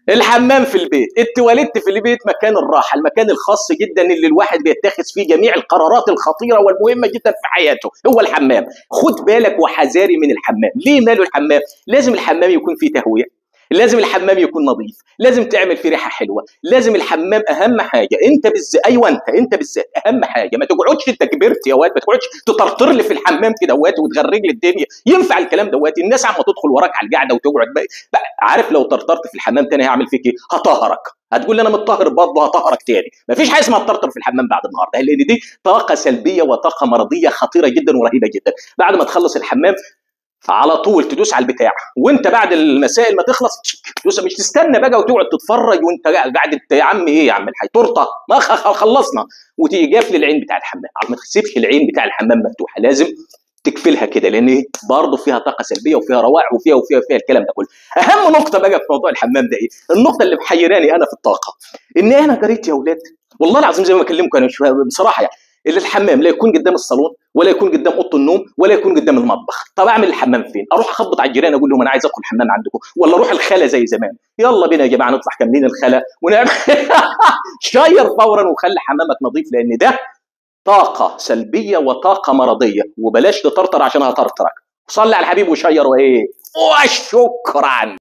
الحمام في البيت التواليت في البيت مكان الراحه المكان الخاص جدا اللي الواحد بيتخذ فيه جميع القرارات الخطيره والمهمه جدا في حياته هو الحمام خد بالك وحذاري من الحمام ليه ماله الحمام لازم الحمام يكون فيه تهويه لازم الحمام يكون نظيف لازم تعمل فيه ريحه حلوه لازم الحمام اهم حاجه انت بالذات ايوه انت انت بالذات اهم حاجه ما تقعدش انت كبرت يا واد ما تقعدش تطرطر لي في الحمام كده واد وتغرج لي الدنيا ينفع الكلام دوت الناس عم تدخل وراك على القعده وتقعد بقى. بقى عارف لو طرطرت في الحمام تاني هيعمل فيك ايه هطهرك هتقول لي انا متطهر برضه هطهرك تاني مفيش حاجه اسمها تطرطر في الحمام بعد النهارده لان دي طاقه سلبيه وطاقه مرضيه خطيره جدا ورهيبه جدا بعد ما تخلص الحمام على طول تدوس على البتاع وانت بعد المسائل ما تخلص تدوس مش تستنى بقى وتقعد تتفرج وانت قاعد انت يا عم ايه يا عم الحاج تورته ما خلصنا وتيجي قافل العين بتاع الحمام ما تسيبش العين بتاع الحمام مفتوحه لازم تكفلها كده لان برضه فيها طاقه سلبيه وفيها روائح وفيها وفيها وفيها الكلام ده كله اهم نقطه بقى في موضوع الحمام ده ايه النقطه اللي محيراني انا في الطاقه ان انا قريت يا اولاد والله العظيم زي ما بكلمكم انا بصراحه يعني اللي الحمام لا يكون قدام الصالون ولا يكون قدام اوضه النوم ولا يكون قدام المطبخ طب اعمل الحمام فين اروح اخبط على الجيران اقول لهم انا عايز ادخل الحمام عندكم ولا اروح الخلا زي زمان يلا بينا يا جماعه نطلع كاملين الخلا ونعمل شير فورا وخلي حمامك نظيف لان ده طاقه سلبيه وطاقه مرضيه وبلاش تطرطر عشان هطرطرك صلي على الحبيب وشير وايه وشكرا